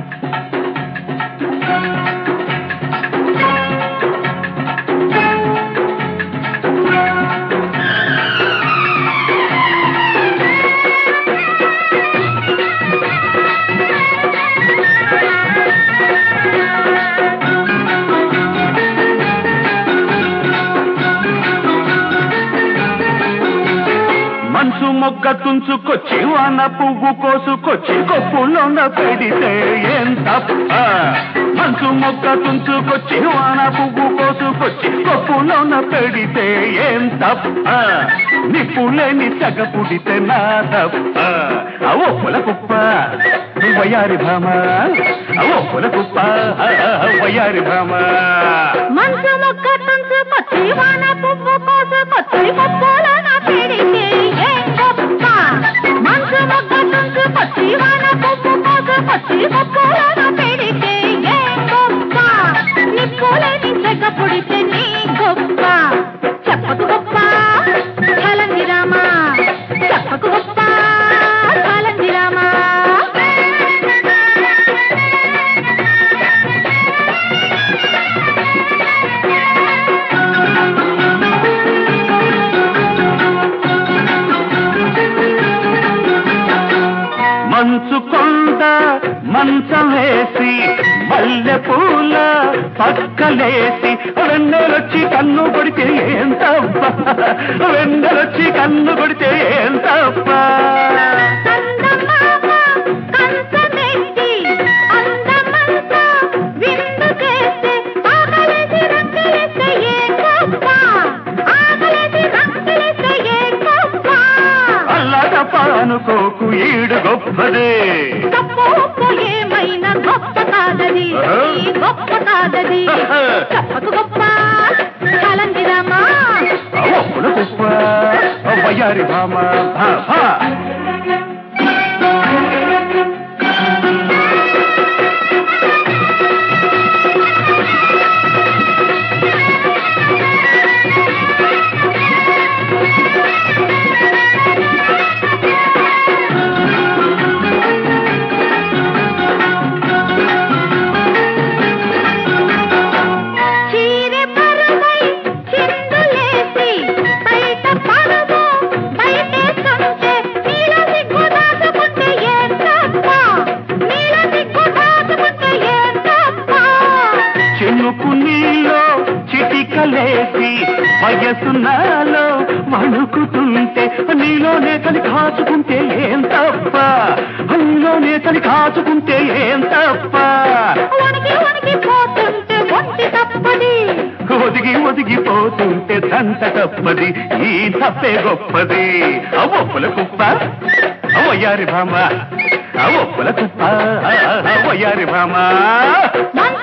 మనసు మొగ్గ తుంచుకొచ్చి వాన పువ్వు కోసుకొచ్చి కొప్పులోన పెడితే ఏం తప్ప మనసు మొగ్గ తుంచుకొచ్చి వాన పువ్వు కోసుకొచ్చి కొప్పులోన పెడితే ఏం తప్ప నిప్పులేని సగ పుడితే నా తప్ప అవో పుల కుప్ప వయారి భామ అవో పుల కుప్ప వయారి భామ మంచు మొక్క తుంచు కొచ్చి వాన పువ్వు కోసు కొచ్చి కొప్పుల నా పెడితే ఏం గొప్ప మంచు మొక్క తుంచు కొచ్చి వాన పువ్వు కోసు కొచ్చి కొప్పుల నా పెడితే ఏం గొప్ప నిప్పులేని చెక్క పుడితే నీ గొప్ప చెప్పకు గొప్ప చలంది రామా చెప్పకు గొప్ప చలంది రామా మంచు కొండ మంచం వేసి మల్లె పూల పక్కలేసి వెన్నెలొచ్చి కన్ను కొడితే ఏం తప్ప వెన్నెలొచ్చి కన్ను కొడితే ఏం తప్ప అందమామ కంచమెట్టి అందమంతా విందు చేస్తే ఆకలేసి రంకెలేస్తే ఏ గొప్ప ఆకలేసి రంకెలేస్తే ఏ గొప్ప అల్లా తప్ప అనుకోకు ఈడు గొప్పదే తప్పు ఒప్పు ఏమైనా గొప్ప కాదది ఈ గొప్ప కాదది చెప్పకు గొప్ప చలందిరామా ఒప్పుల గొప్ప వయ్యారి భామ భా, భా. చీరె పరువై చిందులేసి బయట పరువు బయటేస్తుంటే నీల సిగ్గు దాచుకుంటే ఏం తప్ప నీల సిగ్గు దాచుకుంటే ఏం తప్ప చెనుకు నీలో చిటికలేసి వయసు నాలో వణుకుతుంటే నీలోనే కలి కాచుకుంటే ఏం తప్ప నీలోనే కలి కాచుకుంటే ఏం తప్ప వణికి వణికి పోతుంటే ఒంటి తప్పది ఒదిగి ఒదిగిపోతుంటే దంత తప్పది ఈ తప్పే గొప్పది అవొప్పుల కుప్ప అవయ్యారి భామ అవొప్పుల కుప్ప అవయ్యారి భామ మంచు